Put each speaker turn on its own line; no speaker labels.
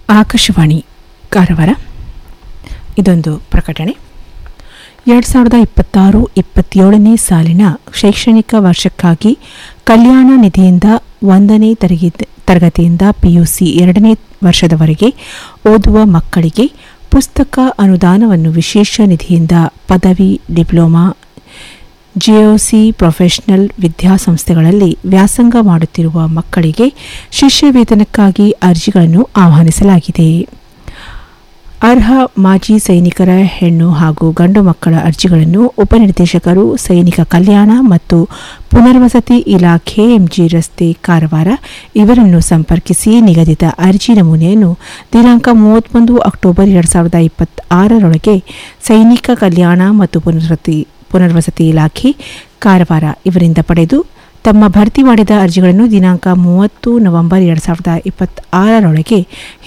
ಆಕಾಶವಾಣಿ ಕಾರವಾರ ಇದೊಂದು ಪ್ರಕಟಣೆ ಎರಡು ಸಾವಿರದ ಇಪ್ಪತ್ತಾರು ಇಪ್ಪತ್ತೇಳನೇ ಸಾಲಿನ ಶೈಕ್ಷಣಿಕ ವರ್ಷಕ್ಕಾಗಿ ಕಲ್ಯಾಣ ನಿಧಿಯಿಂದ ಒಂದನೇ ತರಗಿ ತರಗತಿಯಿಂದ ಪಿಯುಸಿ ಎರಡನೇ ವರ್ಷದವರೆಗೆ ಓದುವ ಮಕ್ಕಳಿಗೆ ಪುಸ್ತಕ ಅನುದಾನವನ್ನು ವಿಶೇಷ ನಿಧಿಯಿಂದ ಪದವಿ ಡಿಪ್ಲೊಮಾ ಜಿಒಸಿ ಪ್ರೊಫೆಷನಲ್ ವಿದ್ಯಾಸಂಸ್ಥೆಗಳಲ್ಲಿ ವ್ಯಾಸಂಗ ಮಾಡುತ್ತಿರುವ ಮಕ್ಕಳಿಗೆ ಶಿಷ್ಯ ವೇತನಕ್ಕಾಗಿ ಅರ್ಜಿಗಳನ್ನು ಆಹ್ವಾನಿಸಲಾಗಿದೆ ಅರ್ಹ ಮಾಜಿ ಸೈನಿಕರ ಹೆಣ್ಣು ಹಾಗೂ ಗಂಡು ಮಕ್ಕಳ ಅರ್ಜಿಗಳನ್ನು ಉಪನಿರ್ದೇಶಕರು ಸೈನಿಕ ಕಲ್ಯಾಣ ಮತ್ತು ಪುನರ್ವಸತಿ ಇಲಾಖೆ ಎಂಜಿ ರಸ್ತೆ ಕಾರವಾರ ಇವರನ್ನು ಸಂಪರ್ಕಿಸಿ ನಿಗದಿತ ಅರ್ಜಿ ನಮೂನೆಯನ್ನು ದಿನಾಂಕ ಮೂವತ್ತೊಂದು ಅಕ್ಟೋಬರ್ ಎರಡು ಸಾವಿರದ ಇಪ್ಪತ್ತಾರರೊಳಗೆ ಸೈನಿಕ ಕಲ್ಯಾಣ ಮತ್ತು ಪುನರ್ವಸತಿ ಪುನರ್ವಸತಿ ಇಲಾಖೆ ಕಾರವಾರ ಇವರಿಂದ ಪಡೆದು ತಮ್ಮ ಭರ್ತಿ ಮಾಡಿದ ಅರ್ಜಿಗಳನ್ನು ದಿನಾಂಕ ಮೂವತ್ತು ನವೆಂಬರ್ ಎರಡು ಸಾವಿರದ ಇಪ್ಪತ್ತಾರರೊಳಗೆ